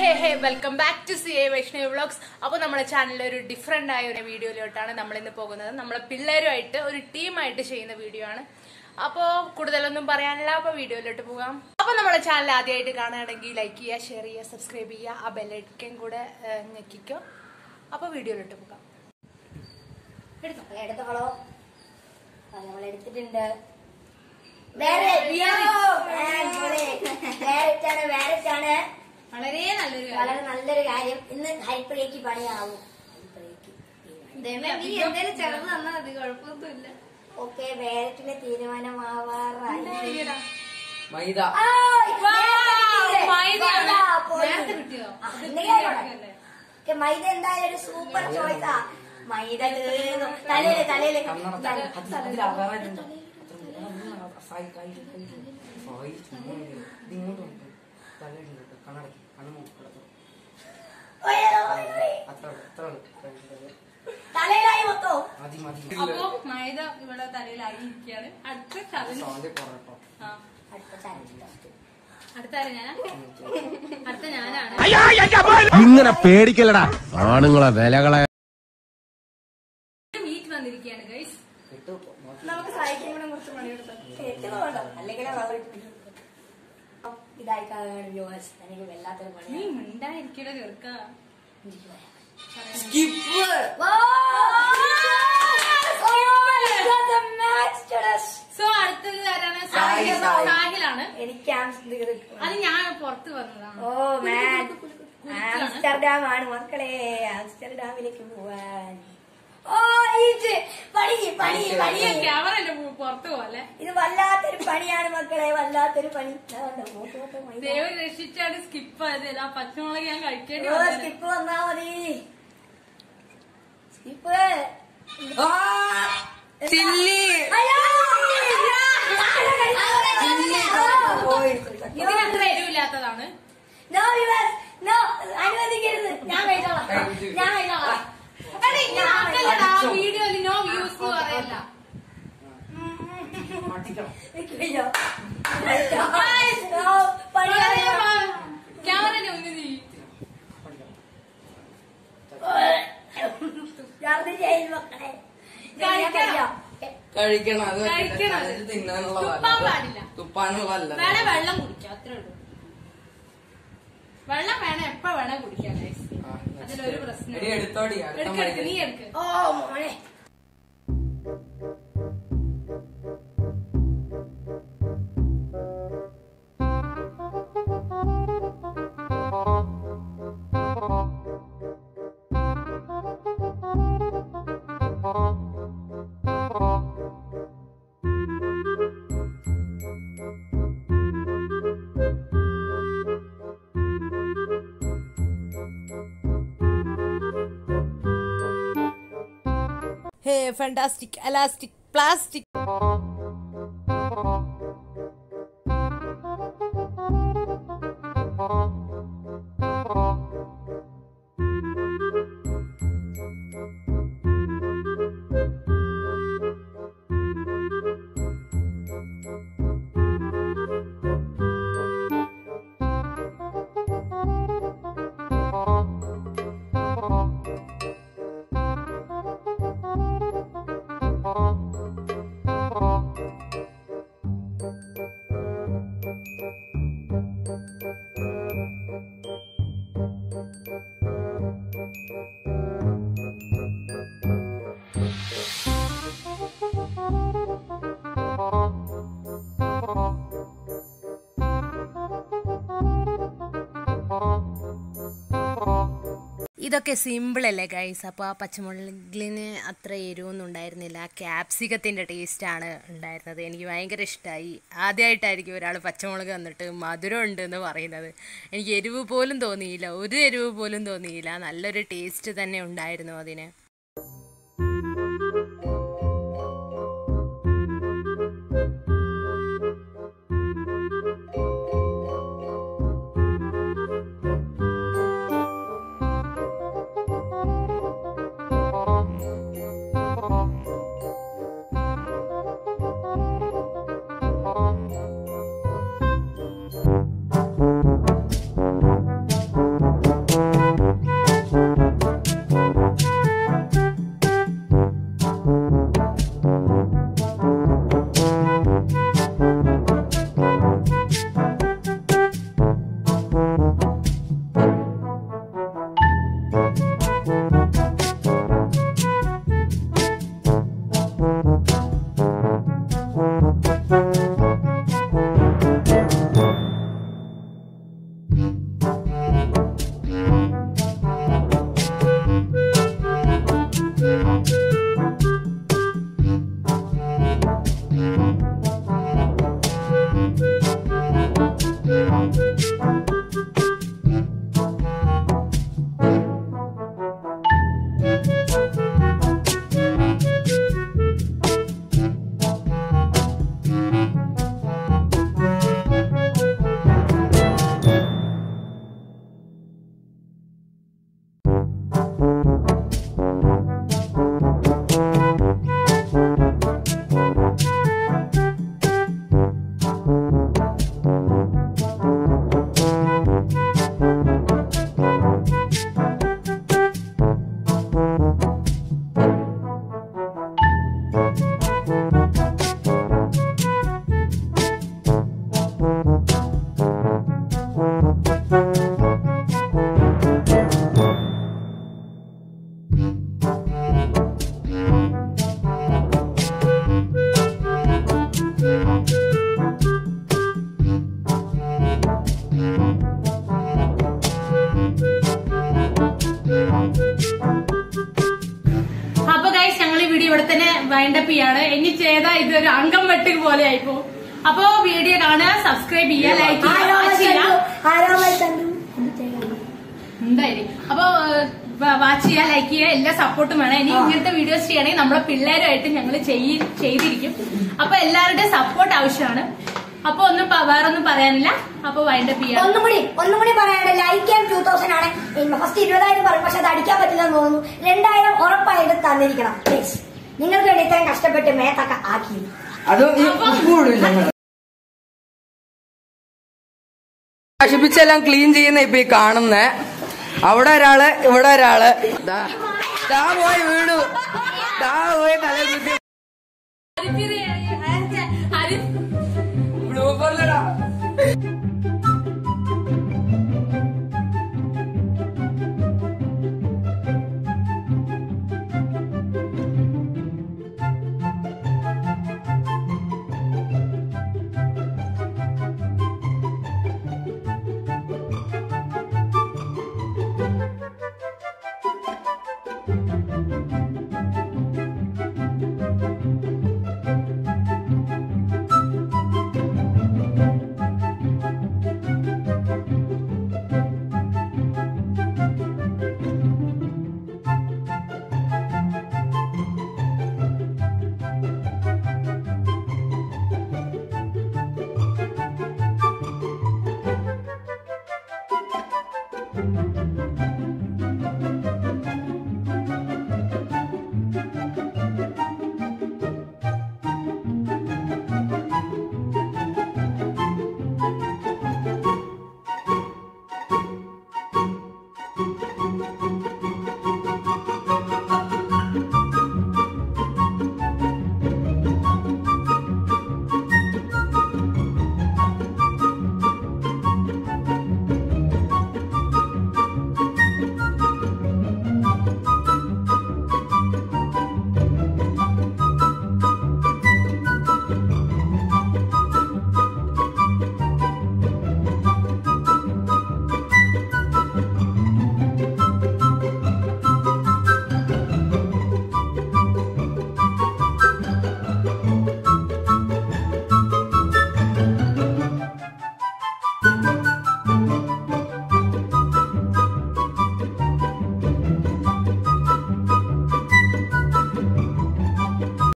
Hey hey welcome back to C A Vaishnavi vlogs അപ്പോൾ നമ്മുടെ ചാനലിൽ ഒരു ഡിഫറെന്റ് ആയ ഒരു വീഡിയോയിലോട്ടാണ് നമ്മൾ ഇന്ന് പോകുന്നത് നമ്മളെ പിള്ളേരുമായിട്ട് ഒരു ടീമായിട്ട് ചെയ്യുന്ന വീഡിയോ ആണ് അപ്പോൾ കൂടുതലൊന്നും പറയാനില്ല അപ്പോൾ വീഡിയോയിലോട്ട് പോകാം അപ്പോൾ നമ്മുടെ ചാനൽ ആദ്യമായിട്ട് കാണുകയാണെങ്കിൽ ലൈക്ക് ചെയ്യുക ഷെയർ ചെയ്യുക സബ്സ്ക്രൈബ് ചെയ്യുക ആ ബെല്ലൈക്കൻ കൂടെ ഏഹ്, ഞെക്കിക്കോ അപ്പോൾ വീഡിയോയിലോട്ട് പോകാം എടുത്തോ എടുത്തോളോ നമ്മൾ എടുത്തിട്ടുണ്ട് വേറെ വേറെറ്റാണ് വേറെറ്റാണ് വളരെ നല്ലൊരു വളരെ നല്ലൊരു കാര്യം ഇന്ന് ഹൈപ്രേക്ക് പണിയാവും നീ എന്തേലും ചെറുത് തന്നാൽ മതി കുഴപ്പമൊന്നുമില്ല ഓക്കെ വേറെറ്റിന് തീരുമാനമാവാറായി മൈദ ആയ്, നേരത്തെ മൈദയാണ്. കിട്ടിയില്ലേ? വാ, പോയി. നേരത്തെ കിട്ടിയോ? ആ, ഇന്നലെ ആയിക്കോട്ടെ. ഓക്കേ, മൈദ എന്തായാലും ഒരു സൂപ്പർ ചോയ്സാ മൈദ തീർന്നു തലയില് തലയില് കണ്ണട തല- അത് അതിൽ അവേറായിട്ടുണ്ട് സായി കായി കായി സായി ചുമ്മാ ഇരിക്ക്. ഇത് ഇങ്ങോട്ട് നോക്ക് തലയിലുണ്ട് കേട്ടോ. കണ്ണടയ്ക്ക് കണ്ണ് നോക്കണം ഓയ്, ഓയ്, ഓയ്. അത്ര ഉള്ളു, അത്ര ഉള്ളു. തലയിലായി മൊത്തം മതി മതി അപ്പോ മൈദ ഇവിടെ തലയിലായി ഇരിക്കുകയാണ് അടുത്ത ചതന് സൗണ്ട് കുറട്ടോ ആ അടുത്ത ചാനൽ അടുത്ത ആരാ ഞാനാ അടുത്ത ഞാനാണ് ഇങ്ങനെ പേടിക്കലടാ ആണുങ്ങളെ വിലകളെ മീറ്റ് വന്നിരിക്കുകയാണ് ഗൈസ് ഇട്ട് നോക്കി നമുക്ക് സഹായിക്കാൻ കൂടെ കുറച്ച് പണിയെടുത്തു കേൾക്കുന്നുണ്ടോ അല്ലെങ്കിൽ ഇതായി ജോസ് എനിക്ക് വല്ലാത്തൊരു നീ പണിയാണ് മിണ്ടായിരിക്കട കേൾക്ക സ്കിപ്പ് സോ അടുത്തത് ആരാണ് സാഹിൽ, സാഹിൽ- സാഹിൽ. സാഹിലാണ് എനിക്ക് ആംസ്റ്റർഡാം അത് ഞാൻ പുറത്ത് വന്നതാണ് ഓ മാൻ ആംസ്റ്റർഡാം ആണ് മക്കളെ ആംസ്റ്റർഡാമിലേക്ക് പോവാൻ ഓ ഇത് പണി പണി പണി ക്യാമറ എന്റെ പുറത്ത് പോവല്ലേ ഇത് വല്ലാത്തൊരു പണിയാണ് മക്കളെ വല്ലാത്തൊരു പണി ഇതാണ്ടോ, മോട്ട് മോട്ട് മൈദ. ദൈവം രക്ഷിച്ചാണ് സ്കിപ്പ് ആയതല്ല ആ പച്ചമുളക് ഞാൻ കഴിക്കേണ്ടി ഓ, വന്നേനെ. സ്കിപ്പ് വന്നാ മതി സ്കിപ്പ് ചില്ലി അയ്യോ! ഇതിനത്ര എരിവില്ലാത്തതാണ് No, viewers, no, അനുവദിക്കരുത് ഞാൻ കഴിച്ചോളാം ഞാൻ കഴിച്ചോളാം എടീ, ഞാനല്ലടാ വീഡിയോയിൽ നോ വ്യൂസ് എന്ന് പറയല്ല മട്ടിക്കണം എനിക്ക് കഴിച്ചോ. കഴിച്ചോ. No, പണിയാണ്. ക്യാമറ ഒന്ന് നീ ഛർദ്ദി ചെയ്യും മക്കളെ ഞാൻ കഴിക്കണം. കഴിക്കാം. കഴിക്കണം അത് കഴിക്കണം അത്. അത് തിന്നാനുള്ളതല്ല തുപ്പാൻ പാടില്ല. തുപ്പാനുള്ളതല്ല വേണേ വെള്ളം കുടിക്കാം അത്രേ ഉള്ളൂ വെള്ളം വേണേ എപ്പ വേണേ കുടിക്കാം guys. ആ, next. അതിലൊരു പ്രശ്നം എടി എടുത്തോടി അടുത്ത എടുക്ക് എടുക്ക്, നീ മൈദ. എടുക്ക് ഓ മോനെ ഹേ ഫാന്റാസ്റ്റിക് എലാസ്റ്റിക് പ്ലാസ്റ്റിക് ഇതൊക്കെ സിമ്പിൾ അല്ലേ ഗൈസ് അപ്പോൾ ആ പച്ചമുളകിന് അത്ര എരിവൊന്നും ഉണ്ടായിരുന്നില്ല ക്യാപ്സിക്കത്തിൻ്റെ ടേസ്റ്റാണ് ഉണ്ടായിരുന്നത് എനിക്ക് ഭയങ്കര ഇഷ്ടമായി ആദ്യമായിട്ടായിരിക്കും ഒരാൾ പച്ചമുളക് വന്നിട്ട് മധുരം ഉണ്ട് എന്ന് പറയുന്നത് എനിക്ക് എരിവ് പോലും തോന്നിയില്ല ഒരു എരിവ് പോലും തോന്നിയില്ല നല്ലൊരു ടേസ്റ്റ് തന്നെ ഉണ്ടായിരുന്നു അതിന് വൈൻഡപ്പ് ചെയ്യാണ് ഇനി ചെയ്താ ഇതൊരു അംഗം വെട്ടി പോലെ ആയിപ്പോ അപ്പൊ വീഡിയോ കാണുക സബ്സ്ക്രൈബ് ചെയ്യുക ലൈക്ക് ചെയ്യുക വാച്ച് ചെയ്യുക ആരോമൽ ചന്തു എന്തായാലും അപ്പൊ വാച്ച് ചെയ്യുക ലൈക്ക് ചെയ്യുക എല്ലാ സപ്പോർട്ടും വേണം ഇനി ഇങ്ങനത്തെ വീഡിയോസ് ചെയ്യണമെങ്കിൽ നമ്മളെ പിള്ളേരുമായിട്ട് ഞങ്ങൾ ചെയ്തിരിക്കും അപ്പൊ എല്ലാവരുടെയും സപ്പോർട്ട് ആവശ്യമാണ് അപ്പൊ ഒന്നും പ- വേറൊന്നും പറയാനില്ല അപ്പൊ വൈൻഡപ്പ് ചെയ്യാം ഒന്നും കൂടി ഒന്നും കൂടി പറയാനുണ്ട് ലൈക്ക് ആൻഡ് ടൂ തൗസൻഡ് ആണ് ഫസ്റ്റ് ഇരുപതായിരം പറയും പക്ഷെ അത് അടിക്കാൻ പറ്റില്ലെന്ന് തോന്നുന്നു രണ്ടായിരം ഉറപ്പായിട്ട് തന്നിരിക്കണം പ്ലീസ് നിങ്ങൾക്ക് വേണ്ടി ഇത്രയും കഷ്ടപ്പെട്ട് മേത്തൊക്കെ ആക്കി അത് ഈ ഉപ്പൂടില്ല നശിപ്പിച്ചെല്ലാം ക്ലീൻ ചെയ്യുന്ന ഇപ്പൊ ഈ കാണുന്നേ അവിടെ ഒരാള് ഇവിടെ ഒരാള് ദാ ദാ പോയി വീണു ദാ പോയി തല കുത്തി ബ്ലൂബറിലടാ